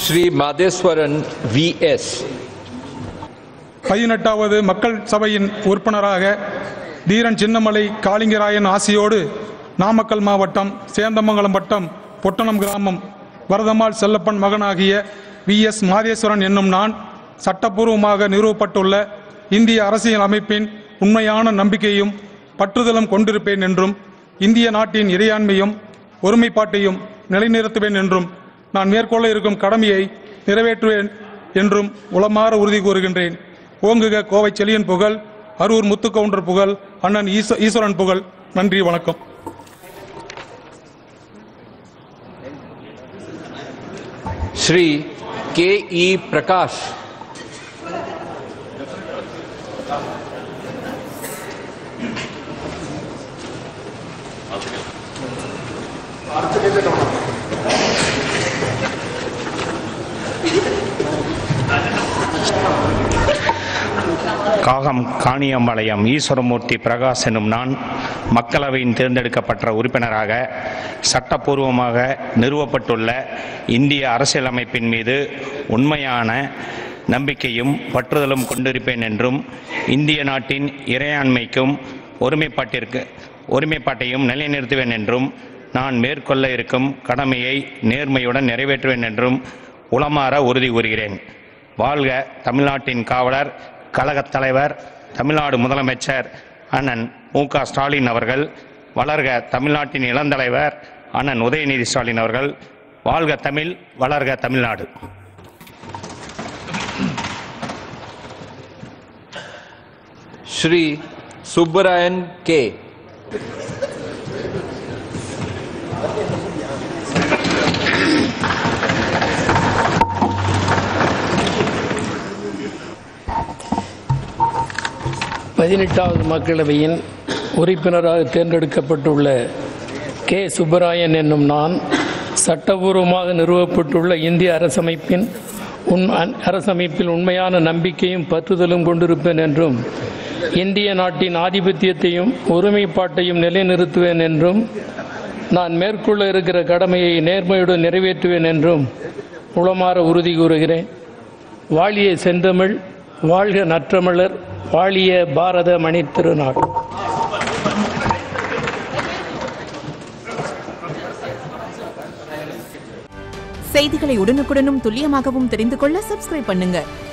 Shri Madheswaran V.S. பதினெட்டாவது மக்கள் சபையின் உறுப்பினராக தீரன் சின்னமலை காளிங்கராயன் ஆசியோடு நாமக்கல் மாவட்டம் சேந்தமங்கலம் வட்டம் பொட்டணம் கிராமம் வரதம்மாள் செல்லப்பன் மகனாகிய வி எஸ் மாதேஸ்வரன் என்னும் நான் சட்டப்பூர்வமாக நிறுவப்பட்டுள்ள இந்திய அரசியல் அமைப்பின் உண்மையான நம்பிக்கையும் பற்றுதலும் கொண்டிருப்பேன் என்றும் இந்திய நாட்டின் இறையாண்மையும் ஒருமைப்பாட்டையும் நிலைநிறுத்துவேன் என்றும் நான் மேற்கொள்ள இருக்கும் கடமையை நிறைவேற்றுவேன் என்றும் உளமாற உறுதி கூறுகின்றேன் ஓங்குக கோவை செலியன் புகழ் அரூர் முத்துக்கவுண்டர் புகழ் அண்ணன் ஈஸ்வ- ஈஸ்வரன் புகழ் நன்றி வணக்கம் Shri K.E. Prakash. காகம் காணியம்பாளையம் ஈஸ்வரமூர்த்தி பிரகாஷ் எனும் நான் மக்களவையின் தேர்ந்தெடுக்கப்பட்ட உறுப்பினராக சட்டப்பூர்வமாக நிறுவப்பட்டுள்ள இந்திய அரசியலமைப்பின் மீது உண்மையான நம்பிக்கையும் பற்றுதலும் கொண்டிருப்பேன் என்றும் இந்திய நாட்டின் இறையாண்மைக்கும் ஒருமைப்பாட்டிற்கு ஒருமைப்பாட்டையும் நிலைநிறுத்துவேன் என்றும் நான் மேற்கொள்ள இருக்கும் கடமையை நேர்மையுடன் நிறைவேற்றுவேன் என்றும் உளமாற உறுதி கூறுகிறேன் வாழ்க தமிழ்நாட்டின் காவலர் கழகத் தலைவர் தமிழ்நாடு முதலமைச்சர் அண்ணன் மு க ஸ்டாலின் அவர்கள் வளர்க தமிழ்நாட்டின் இளந்தலைவர் அண்ணன் உதயநிதி ஸ்டாலின் அவர்கள் வாழ்க தமிழ் வளர்க தமிழ்நாடு Shri Subbarayan K. பதினெட்டாவது மக்களவையின் உறுப்பினராக தேர்ந்தெடுக்கப்பட்டுள்ள கே சுப்பராயன் என்னும் நான் சட்டபூர்வமாக நிறுவப்பட்டுள்ள இந்திய அரசமைப்பின் உன் அன்- அரசமைப்பில் உண்மையான நம்பிக்கையும் பற்றுதலும் கொண்டிருப்பேன் என்றும் இந்திய நாட்டின் ஆதிபத்தியத்தையும் ஒருமைப்பாட்டையும் நிலைநிறுத்துவேன் என்றும் நான் மேற்கொள்ள இருக்கிற கடமையை நேர்மையுடன் நிறைவேற்றுவேன் என்றும் உளமாற உறுதி கூறுகிறேன் வாழிய செந்தமிழ் வாழ்க நற்றமிழர் வாழிய பாரத மணித்திருநாடு செய்திகளை உடனுக்குடனும் துல்லியமாகவும் தெரிந்து கொள்ள சப்ஸ்கிரைப் பண்ணுங்க